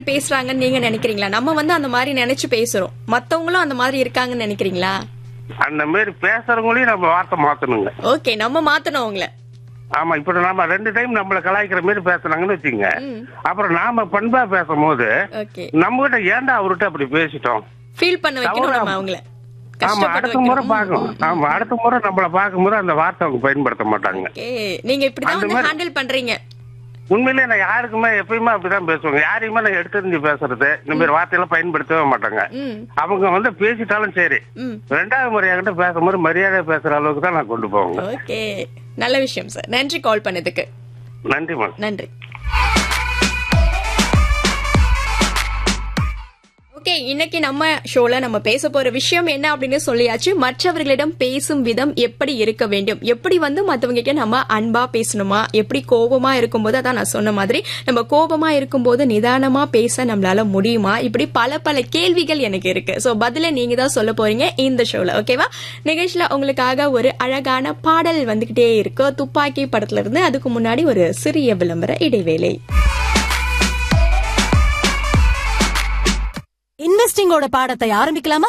பேசுறாங்கன்னு நீங்க நினைக்கிறீங்களா நம்ம வந்து அந்த மாதிரி நினைச்சு பேசுறோம் மத்தவங்களும் அந்த மாதிரி இருக்காங்கன்னு நினைக்கிறீங்களா அந்த மாதிரி பேசுறவங்களையும் நம்ம வார்த்தை மாத்தணுங்க ஓகே நம்ம மாத்தணும் அவங்கள ஆமா இப்ப நாம ரெண்டு டைம் நம்மள கலாய்க்கிற மாதிரி பேசுனாங்கன்னு வச்சுங்க ம். அப்புறம் நாம பண்பா பேசும்போது ஓகே நம்ம கிட்ட ஏன்டா அவர்கிட்ட அப்படி பேசிட்டோம் ஃபீல் பண்ண வைக்கணும் நம்ம அவங்கள ஆமா கஷ்டப்பட அடுத்த முறை வைக்கணும். பார்க்கணும் ஆமா அடுத்த முறை நம்மள பார்க்கும்போது அந்த வார்த்தை அவங்க பயன்படுத்த மாட்டாங்க ஓகே நீங்க இப்படிதான் அந்த வந்து மாதிரி- ஹேண்டில் பண்றீங்க உண்மையிலேயே நான் யாருக்குமே எப்பயுமே அப்படிதான் பேசுவாங்க யாரையுமே நான் எடுத்தறிஞ்சு பேசுறது இந்த மாதிரி வார்த்தையெல்லாம் பயன்படுத்தவே மாட்டாங்க ம் அவங்க வந்து பேசிட்டாலும் சரி ம் ரெண்டாவது முறை என்கிட்ட பேசும்போது மரியாதை பேசுற அளவுக்கு தான் நான் கொண்டு போவேங்க ஓகே நல்ல விஷயம் சார் நன்றி கால் பண்ணதுக்கு நன்றி மேடம் நன்றி ஓகே இன்னைக்கு நம்ம ஷோல நம்ம பேச போற விஷயம் என்ன அப்படின்னு சொல்லியாச்சு மற்றவர்களிடம் பேசும் விதம் எப்படி இருக்க வேண்டும் எப்படி வந்து மத்தவங்க கிட்ட நம்ம அன்பா பேசணுமா எப்படி கோபமா இருக்கும்போது அதான் நான் சொன்ன மாதிரி நம்ம கோபமா இருக்கும்போது நிதானமா பேச நம்மளால முடியுமா இப்படி பல பல கேள்விகள் எனக்கு இருக்கு சோ பதில நீங்க தான் சொல்ல போறீங்க இந்த ஷோல ஓகேவா நிகழ்ச்சியில உங்களுக்காக ஒரு அழகான பாடல் வந்துகிட்டே இருக்கு துப்பாக்கி படத்துல இருந்து அதுக்கு முன்னாடி ஒரு சிறிய விளம்பர இடைவேளை இன்வெஸ்டிங்கோட பாடத்தை ஆரம்பிக்கலாமா